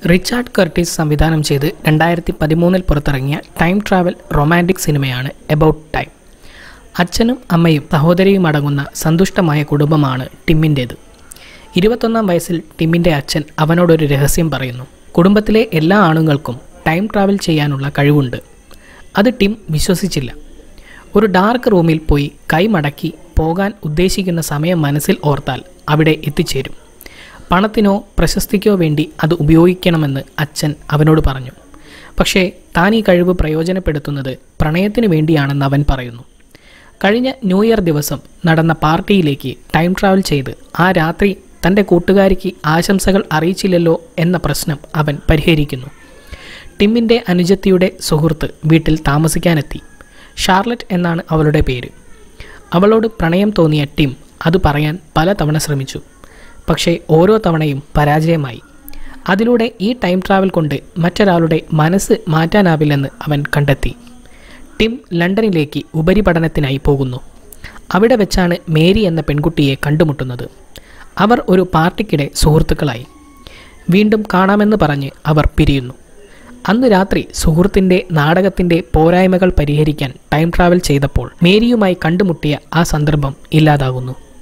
Richard Curtis സംവിധാനം ചെയ്ത് രണ്ടായിരത്തി പതിമൂന്നിൽ പുറത്തിറങ്ങിയ ടൈം ട്രാവൽ റൊമാൻറ്റിക് സിനിമയാണ് എബൌട്ട് ടൈം അച്ഛനും അമ്മയും സഹോദരിയും അടങ്ങുന്ന സന്തുഷ്ടമായ കുടുംബമാണ് ടിമ്മിൻ്റേത് ഇരുപത്തൊന്നാം വയസ്സിൽ ടിമ്മിൻ്റെ അച്ഛൻ അവനോടൊരു രഹസ്യം പറയുന്നു കുടുംബത്തിലെ എല്ലാ ആണുങ്ങൾക്കും ടൈം ട്രാവൽ ചെയ്യാനുള്ള കഴിവുണ്ട് അത് ടിം വിശ്വസിച്ചില്ല ഒരു ഡാർക്ക് റൂമിൽ പോയി കൈമടക്കി പോകാൻ ഉദ്ദേശിക്കുന്ന സമയം മനസ്സിൽ ഓർത്താൽ അവിടെ എത്തിച്ചേരും പണത്തിനോ പ്രശസ്തിക്കോ വേണ്ടി അത് ഉപയോഗിക്കണമെന്ന് അച്ഛൻ അവനോട് പറഞ്ഞു പക്ഷേ താൻ ഈ കഴിവ് പ്രയോജനപ്പെടുത്തുന്നത് പ്രണയത്തിന് വേണ്ടിയാണെന്ന് അവൻ പറയുന്നു കഴിഞ്ഞ ന്യൂ ഇയർ ദിവസം നടന്ന പാർട്ടിയിലേക്ക് ടൈം ട്രാവൽ ചെയ്ത് ആ രാത്രി തൻ്റെ കൂട്ടുകാരിക്ക് ആശംസകൾ അറിയിച്ചില്ലല്ലോ എന്ന പ്രശ്നം അവൻ പരിഹരിക്കുന്നു ടിമ്മിൻ്റെ അനുജത്തിയുടെ സുഹൃത്ത് വീട്ടിൽ താമസിക്കാനെത്തി ഷാർലറ്റ് എന്നാണ് അവളുടെ പേര് അവളോട് പ്രണയം തോന്നിയ ടിം അത് പറയാൻ പലതവണ ശ്രമിച്ചു പക്ഷേ ഓരോ തവണയും പരാജയമായി അതിലൂടെ ഈ ടൈം ട്രാവൽ കൊണ്ട് മറ്റൊരാളുടെ മനസ്സ് മാറ്റാനാവില്ലെന്ന് അവൻ കണ്ടെത്തി ടിം ലണ്ടനിലേക്ക് ഉപരിപഠനത്തിനായി പോകുന്നു അവിടെ വെച്ചാണ് മേരി എന്ന പെൺകുട്ടിയെ കണ്ടുമുട്ടുന്നത് അവർ ഒരു പാർട്ടിക്കിടെ സുഹൃത്തുക്കളായി വീണ്ടും കാണാമെന്ന് പറഞ്ഞ് അവർ പിരിയുന്നു അന്ന് രാത്രി സുഹൃത്തിൻ്റെ നാടകത്തിൻ്റെ പോരായ്മകൾ പരിഹരിക്കാൻ ടൈം ട്രാവൽ ചെയ്തപ്പോൾ മേരിയുമായി കണ്ടുമുട്ടിയ ആ സന്ദർഭം ഇല്ലാതാകുന്നു